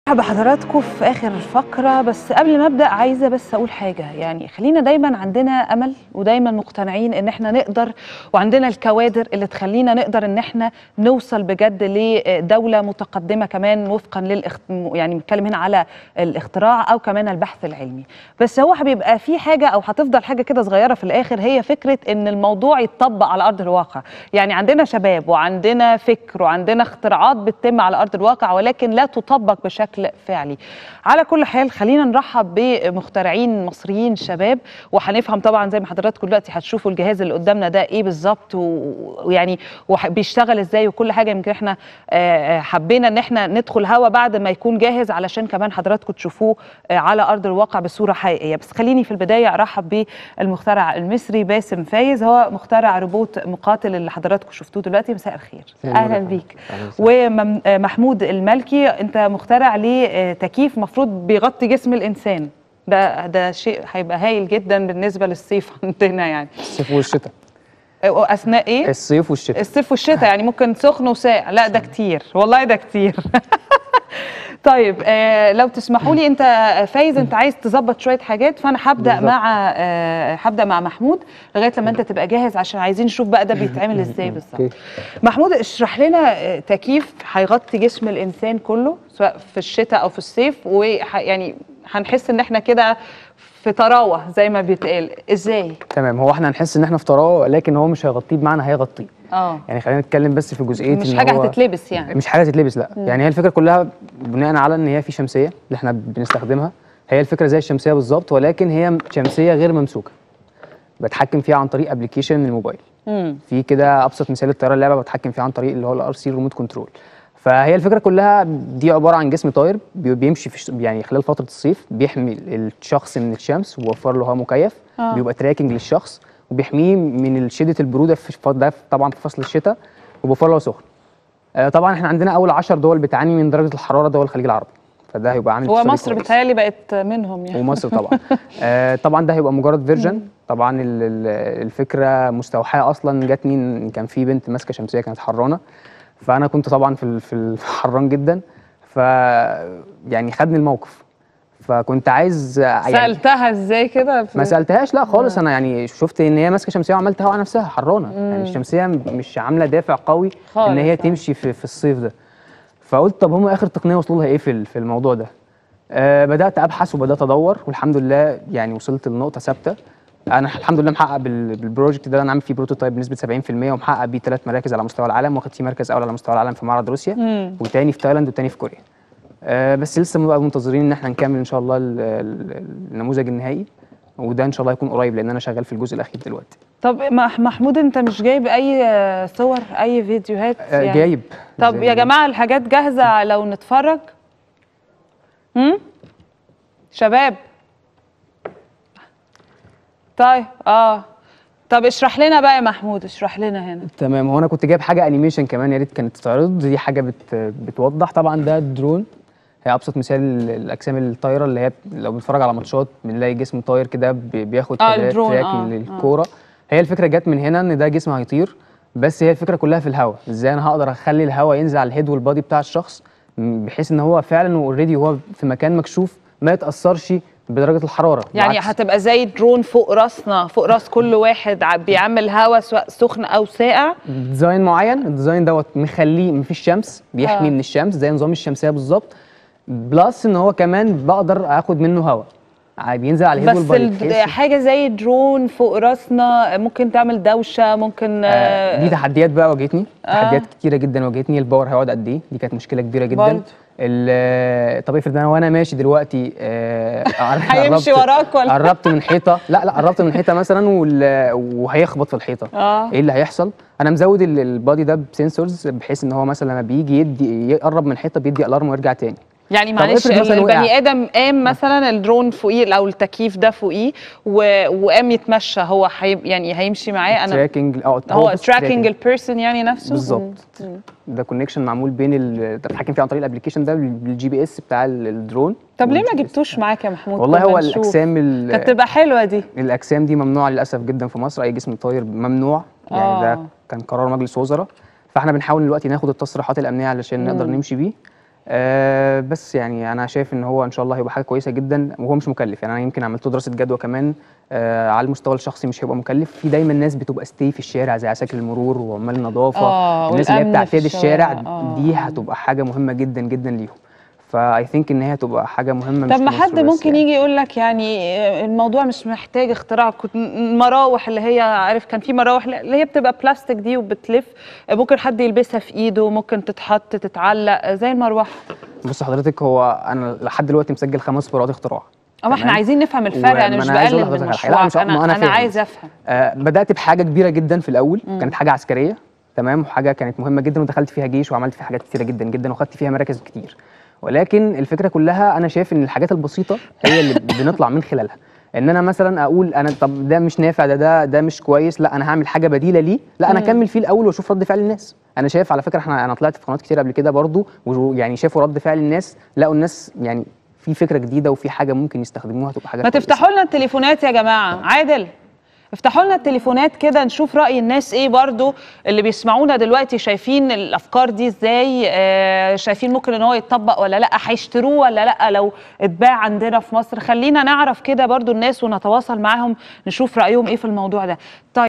بحضراتكم في اخر فقره بس قبل ما ابدا عايزه بس اقول حاجه يعني خلينا دايما عندنا امل ودايما مقتنعين ان احنا نقدر وعندنا الكوادر اللي تخلينا نقدر ان احنا نوصل بجد لدوله متقدمه كمان وفقا للاخت... يعني بنتكلم هنا على الاختراع او كمان البحث العلمي بس هو بيبقى في حاجه او هتفضل حاجه كده صغيره في الاخر هي فكره ان الموضوع يتطبق على ارض الواقع يعني عندنا شباب وعندنا فكر وعندنا اختراعات بتتم على ارض الواقع ولكن لا تطبق بشكل فعلي على كل حال خلينا نرحب بمخترعين مصريين شباب وهنفهم طبعا زي ما حضراتكم دلوقتي هتشوفوا الجهاز اللي قدامنا ده ايه بالظبط ويعني وبيشتغل ازاي وكل حاجه يمكن احنا آه، حبينا ان احنا ندخل هوا بعد ما يكون جاهز علشان كمان حضراتكم تشوفوه آه، على ارض الواقع بصوره حقيقيه بس خليني في البدايه ارحب بالمخترع المصري باسم فايز هو مخترع روبوت مقاتل اللي حضراتكم شفتوه دلوقتي مساء الخير اهلا بيك ومحمود الملكي انت مخترع لتكييف مفروض بيغطي جسم الانسان ده ده شيء هيبقى هايل جدا بالنسبه للصيف عندنا يعني الصيف والشتاء اثناء ايه الصيف والشتاء الصيف والشتاء يعني ممكن سخن وساقع لا ده كتير والله ده كتير طيب آه لو تسمحوا لي انت فايز انت عايز تظبط شويه حاجات فانا هبدا بالظبط. مع آه هبدا مع محمود لغايه لما انت تبقى جاهز عشان عايزين نشوف بقى ده بيتعمل ازاي بالظبط أوكي. محمود اشرح لنا آه، تكييف هيغطي جسم الانسان كله سواء في الشتاء او في الصيف ويعني هنحس ان احنا كده في طراوه زي ما بيتقال ازاي تمام هو احنا هنحس ان احنا في طراوه لكن هو مش هيغطيه بمعنى هيغطيه اه يعني خلينا نتكلم بس في جزئيه مش إن حاجه هو هتتلبس يعني مش حاجه تتلبس لا يعني هي الفكره كلها بناء على ان هي في شمسيه اللي احنا بنستخدمها هي الفكره زي الشمسيه بالظبط ولكن هي شمسيه غير ممسوكه بتحكم فيها عن طريق ابلكيشن من الموبايل امم في كده ابسط مثال الطياره اللعبه بتحكم فيه عن طريق اللي هو الار سي ريموت كنترول فهي الفكره كلها دي عباره عن جسم طاير بي- بيمشي في الش- يعني خلال فتره الصيف بيحمي الشخص من الشمس ووفر له هواء مكيف آه. بيبقى تراكنج للشخص وبيحميه من شده البروده في الف- ده طبعا في فصل الشتاء وبيوفر له هواء سخن آه، طبعا احنا عندنا اول 10 دول بتعاني من درجه الحراره دول الخليج العربي فده هيبقى عامل هو اقتصادي مصر كويس. بتهيألي بقت منهم يعني ومصر طبعا آه طبعا ده هيبقى مجرد فيرجن طبعا ال- ال- الفكره مستوحاه اصلا جاتني ان كان في بنت ماسكه شمسيه كانت حرانه فانا كنت طبعا في ال- في الحران جدا ف يعني خدني الموقف فكنت عايز يعني سألتها ازاي كده في- ما سالتهاش لا خالص انا يعني شفت ان هي ماسكه شمسيه وعملت هوا على نفسها حرانه يعني الشمسيه م- مش عامله دافع قوي خالص، ان هي آه. تمشي في, في الصيف ده فقلت طب هم اخر تقنيه وصلوا لها ايه في ال- في الموضوع ده آه بدات ابحث وبدات ادور والحمد لله يعني وصلت لنقطه ثابته انا الحمد لله محقق بال- بالبروجكت ده انا عامل فيه بروتوتايب بنسبه 70% ومحقق بيه ثلاث مراكز على مستوى العالم واخد فيه مركز اول على مستوى العالم في معرض روسيا مم. وتاني في تايلاند وتاني في كوريا آه بس لسه بقى منتظرين ان احنا نكمل ان شاء الله ال- ال- النموذج النهائي وده ان شاء الله يكون قريب لان انا شغال في الجزء الاخير دلوقتي طب مح- محمود انت مش جايب اي آه، صور اي فيديوهات آه يعني جايب طب زي- يا جماعه الحاجات جاهزه لو نتفرج هم شباب طيب اه طب اشرح لنا بقى يا محمود اشرح لنا هنا تمام هو انا كنت جايب حاجه انيميشن كمان يا ريت كانت تتعرض دي حاجه بت بتوضح طبعا ده درون هي ابسط مثال ال- الاجسام الطايره اللي هي لو بنتفرج على ماتشات بنلاقي جسم طاير كده بي- بياخد آه، كادرات الدرون، تراك آه، للكوره هي الفكره جت من هنا ان ده جسم هيطير بس هي الفكره كلها في الهواء ازاي انا هقدر اخلي الهواء ينزل على الهيد والبادي بتاع الشخص م- بحيث ان هو فعلا اوريدي هو في مكان مكشوف ما يتاثرش بدرجه الحراره يعني بالعكس. هتبقى زي درون فوق راسنا فوق راس كل واحد ع- بيعمل هوا سواء سخن او ساقع ديزاين معين الديزاين دوت مخليه مفيش شمس بيحمي آه. من الشمس زي نظام الشمسيه بالظبط بلس ان هو كمان بقدر اخد منه هواء ع- بينزل على الهيد بس والبادي ال- بحيث- حاجه زي درون فوق راسنا ممكن تعمل دوشه ممكن آه آه، دي تحديات بقى واجهتني آه. تحديات كتيره جدا واجهتني الباور هيقعد قد ايه دي كانت مشكله كبيره جدا برضه. ال- طب افرض انا وانا ماشي دلوقتي آه هيمشي قربت- وراك ولا قربت من حيطه لا لا قربت من حيطه مثلا وال- وهيخبط في الحيطه اه ايه اللي هيحصل انا مزود ال- البادي ده بسنسورز بحيث ان هو مثلا لما بيجي يدي يقرب من حيطه بيدي الارم ويرجع تاني يعني طب معلش افرض مثلاً البني وقع. ادم قام مثلا الدرون فوقيه او التكييف ده فوقيه و- وقام يتمشى هو حي يعني هيمشي معاه انا تراكنج اه هو بص تراكنج tracking. البيرسون يعني نفسه بالظبط مم. ده كونكشن معمول بين ال- بتتحكم فيه عن طريق الابلكيشن ده بالجي بي اس بتاع ال- الدرون طب ليه ما والGPS جبتوش معاك يا محمود والله كنا هو نشوف. الاجسام ال- كانت تبقى حلوه دي الاجسام دي ممنوعه للاسف جدا في مصر اي جسم طاير ممنوع يعني آه. ده كان قرار مجلس وزراء فاحنا بنحاول دلوقتي ناخد التصريحات الامنيه علشان نقدر مم. نمشي بيه آه بس يعني انا شايف ان هو ان شاء الله هيبقى حاجه كويسه جدا وهو مش مكلف يعني انا يمكن عملت له دراسه جدوى كمان آه على المستوى الشخصي مش هيبقى مكلف في دايما ناس بتبقى ستي في الشارع زي عساكر المرور وعمال النظافه آه، الناس اللي هي والأمن في بتعتاد الشارع الشوارع. آه. دي هتبقى حاجه مهمه جدا جدا ليهم فاي ثينك ان هي هتبقى حاجه مهمه مش طب ما في مصر حد بس ممكن يعني. يجي يقول لك يعني الموضوع مش محتاج اختراع كنت مراوح اللي هي عارف كان في مراوح اللي هي بتبقى بلاستيك دي وبتلف ممكن حد يلبسها في ايده ممكن تتحط تتعلق زي المروحه بص حضرتك هو انا لحد دلوقتي مسجل خمس براءات اختراع اما احنا تمام؟ عايزين نفهم الفرق انا وما مش أنا عايز أقول بقلل من لحضرتك على حاجة. لا، مش- مشروعك ما انا أنا انا فاهم. عايز افهم آه بدات بحاجه كبيره جدا في الاول كانت حاجه عسكريه تمام وحاجه كانت مهمه جدا ودخلت فيها جيش وعملت فيها حاجات كتيره جدا جدا وخدت فيها مراكز كتير ولكن الفكره كلها انا شايف ان الحاجات البسيطه هي اللي بنطلع من خلالها ان انا مثلا اقول انا طب ده مش نافع ده ده ده مش كويس لا انا هعمل حاجه بديله ليه لا انا اكمل فيه الاول واشوف رد فعل الناس انا شايف على فكره احنا انا طلعت في قنوات كتير قبل كده برضو ويعني شافوا رد فعل الناس لقوا الناس يعني في فكره جديده وفي حاجه ممكن يستخدموها تبقى حاجه ما كويسة. تفتحوا لنا التليفونات يا جماعه عادل افتحوا لنا التليفونات كده نشوف راي الناس ايه برضو اللي بيسمعونا دلوقتي شايفين الافكار دي ازاي آه شايفين ممكن ان هو يتطبق ولا لا هيشتروه ولا لا لو اتباع عندنا في مصر خلينا نعرف كده برضو الناس ونتواصل معاهم نشوف رايهم ايه في الموضوع ده طيب